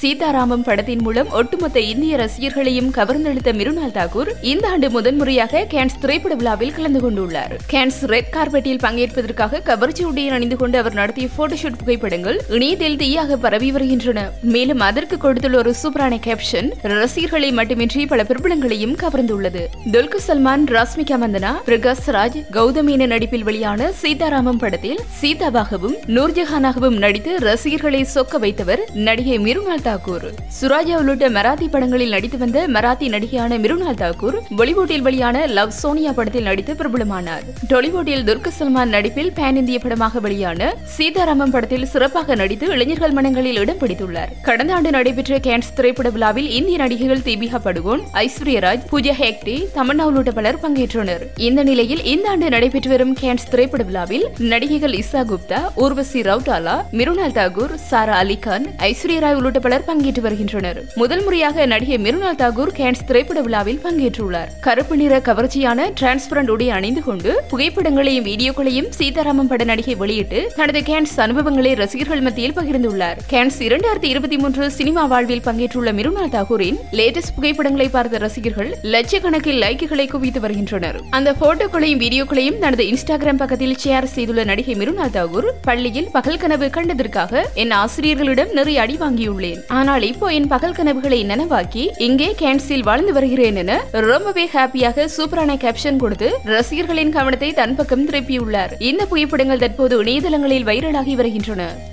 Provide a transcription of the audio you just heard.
சீதாராமம் படத்தின் மூலம் ஒட்டுமொத்த இந்திய ரசிகர்களையும் கவர்ந்தெழுத்த மிருனால் தாக்கூர் இந்த ஆண்டு முதன்முறையாக கேன்ஸ் திரைப்பட விழாவில் கலந்து கொண்டுள்ளார் கேன்ஸ் ரெட் கார்பெட்டில் பங்கேற்பதற்காக கவர்ச்சி உடையை அணிந்து கொண்டு அவர் நடத்திய போட்டோஷூட் புகைப்படங்கள் இணையத்தில் தீயாக பரவி வருகின்றன மேலும் அதற்கு கொடுத்துள்ள ஒரு சூப்பரான கேப்ஷன் ரசிகர்களை மட்டுமின்றி பல பிரபலங்களையும் கவர்ந்துள்ளது துல்கு சல்மான் ராஸ்மிகா மந்தனா பிரகாஷ் ராஜ் கௌதமீன நடிப்பில் வெளியான சீதாராமம் படத்தில் சீதாவாகவும் நூர்ஜஹானாகவும் நடித்து ரசிகர்களை சொக்க வைத்தவர் நடிகை மிருனால் தாக்கூர் சுராஜா உள்ளிட்ட மராத்தி படங்களில் நடித்து வந்த மராத்தி நடிகையான மிருனால் தாக்கூர் பாலிவுட்டில் வெளியான லவ் சோனியா படத்தில் நடித்து பிரபலமானார் டொலிவுட்டில் துர்க சல்மான் நடிப்பில் பேன் இந்திய படமாக வெளியான சீதாராமம் படத்தில் சிறப்பாக நடித்து இளைஞர்கள் மனங்களில் இடம் பிடித்துள்ளார் கடந்த ஆண்டு நடைபெற்ற கேன்ஸ் திரைப்பட விழாவில் இந்திய நடிகைகள் தீபிகா படுகோன் ஐஸ்வர்யராஜ் பூஜா ஹேக்டே தமன்னா உள்ளிட்ட பலர் பங்கேற்றனர் இந்த நிலையில் இந்த ஆண்டு நடைபெற்று வரும் கேன்ஸ் திரைப்பட விழாவில் நடிகைகள் இசா குப்தா ஊர்வசி ரவுட்டாலா மிருனால் தாகூர் சாரா அலிகான் ஐஸ்வர்யா ராய் உள்ளிட்ட பலர் பங்கேற்று வருகின்றனர் முதல் முறையாக நடிகை மிருனால் தாகூர் கேன்ஸ் திரைப்பட விழாவில் பங்கேற்றுள்ளார் கருப்பு நிற கவர்ச்சியான டிரான்ஸ்பரண்ட் உடை அணிந்து கொண்டு புகைப்படங்களையும் வீடியோக்களையும் சீதாராமன் பட நடிகை வெளியிட்டு தனது கேன்ஸ் அனுபவங்களை ரசிகர்கள் மத்தியில் பகிர்ந்துள்ளார் கேன்ஸ் இரண்டாயிரத்தி இருபத்தி மூன்று சினிமா வாழ்வில் பங்கேற்றுள்ள மிருனால் தாகூரின் லேட்டஸ்ட் புகைப்படங்களை பார்த்த ரசிகர்கள் லட்சக்கணக்கில் லைக்குகளை குவித்து வருகின்றனர் அந்த போட்டோக்களையும் வீடியோக்களையும் தனது இன்ஸ்டாகிராம் பக்கத்தில் ஷேர் செய்துள்ள நடிகை மிருனால் தாகூர் பள்ளியில் பகல் கனவு கண்டதற்காக என் ஆசிரியர்களிடம் நிறைய அடி வாங்கியுள்ளேன் ஆனால் இப்போ என் பகல் கனவுகளை நனவாக்கி இங்கே கேன்ஸில் வாழ்ந்து வருகிறேன் என ரொம்பவே ஹாப்பியாக சூப்பரான கேப்ஷன் கொடுத்து ரசிகர்களின் கவனத்தை தன் பக்கம் திருப்பியுள்ளார் இந்த புகைப்படங்கள் தற்போது இணையதளங்களில் வைரலாகி வருகின்றன